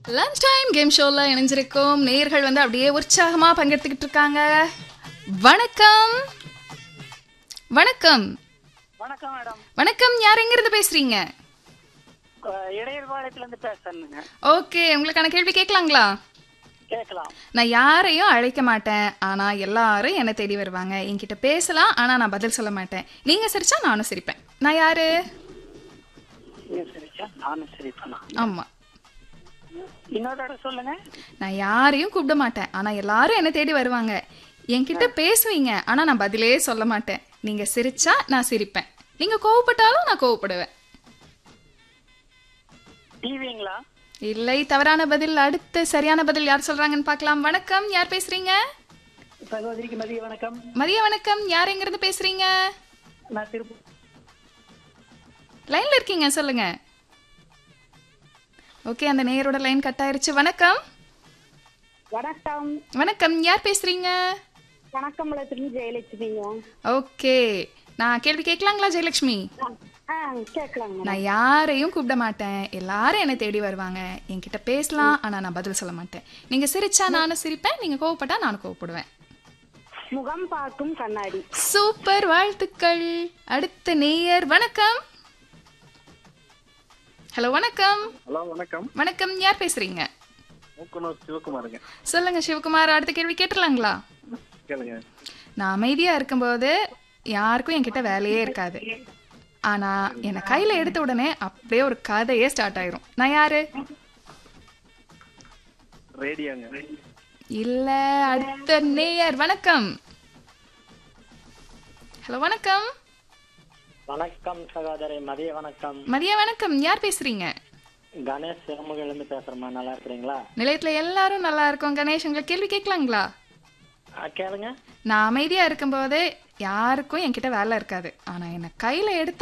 lunch time game ஷோல இணைஞ்சிருக்கும் நேயர்கள் வந்து அப்படியே உற்சாகமா பங்கெடுத்துக்கிட்டு இருக்காங்க வணக்கம் வணக்கம் வணக்கம் மேடம் வணக்கம் யார் எங்க இருந்து பேசுறீங்க அஹ் இடையர்பாளையத்துல இருந்து பேசுறேனுங்க ஓகே உங்களுக்கான கேள்வி கேட்கலாங்களா கேட்கலாம் நான் யாரையும் அழைக்க மாட்டேன் ஆனா எல்லாரும் என்னை தேடி வருவாங்க என்கிட்ட பேசலாம் ஆனா நான் பதில் சொல்ல மாட்டேன் நீங்க சிரிச்சா நானும் சிரிப்பேன் நான் யாரு நீங்க சரிச்சா நானும் சரி பண்ணலாம் ஆமா இன்னொரு தடவை சொல்லுங்க நான் யாரையும் கூப்பிட மாட்டேன் ஆனா எல்லாரும் என்னை தேடி வருவாங்க என்கிட்ட பேசுவீங்க ஆனா நான் பதிலே சொல்ல மாட்டேன் நீங்க சிரிச்சா நான் சிரிப்பேன் நீங்க கோவப்பட்டாலும் நான் கோவப்படுவேன் டிவிங்களா இல்லை தவறான பதில் அடுத்து சரியான பதில் யார் சொல்றாங்கன்னு பார்க்கலாம் வணக்கம் யார் பேசுறீங்க சகோதரிக்கு மதிய வணக்கம் மதிய வணக்கம் யார் எங்க இருந்து பேசுறீங்க நான் திருப்பூர் லைன்ல இருக்கீங்க சொல்லுங்க ஓகே அந்த நேயரோட லைன் கட் ஆயிருச்சு வணக்கம் வணக்கம் வணக்கம் யார் பேசுறீங்க வணக்கம்லத்திலிருந்து ஜெயலட்சுமிங்க ஓகே நான் கேள்வி கேட்கலாங்களா ஜெயலட்சுமி ஆ கேட்கலாங்க நான் யாரையும் கூப்பிட மாட்டேன் எல்லாரும் என்னை தேடி வருவாங்க என்கிட்ட பேசலாம் ஆனா நான் பதில் சொல்ல மாட்டேன் நீங்க சிரிச்சா நானும் சிரிப்பேன் நீங்க கோவப்பட்டா நானும் கோவப்படுவேன் முகம் பார்க்கும் கண்ணாடி சூப்பர் வாழ்த்துக்கள் அடுத்த நேயர் வணக்கம் ஹலோ வணக்கம் ஹலோ வணக்கம் வணக்கம் யார் பேசுறீங்க மூக்கனூர் சிவகுமாருங்க சொல்லுங்க சிவகுமார் அடுத்த கேள்வி கேட்டுலாங்களா கேளுங்க நான் அமைதியா இருக்கும்போது யாருக்கும் என்கிட்ட வேலையே இருக்காது ஆனா என்னை கையில எடுத்த உடனே அப்படியே ஒரு கதையே ஸ்டார்ட் ஆயிரும் நான் யாரு ரேடியோங்க இல்ல அடுத்த நேயர் வணக்கம் ஹலோ வணக்கம் வணக்கம் சகோதரி மதிய வணக்கம் மதிய வணக்கம் யார் பேசுறீங்க கணேஷ் சிவமுகையில இருந்து பேசுறேம்மா நல்லா இருக்கிறீங்களா நிலையத்துல எல்லாரும் நல்லா இருக்கோம் கணேஷ் உங்களுக்கு கேள்வி கேட்கலாங்களா கேளுங்க நான் அமைதியா இருக்கும்போது யாருக்கும் என்கிட்ட வேலை இருக்காது ஆனா என்னை கையில எடுத்த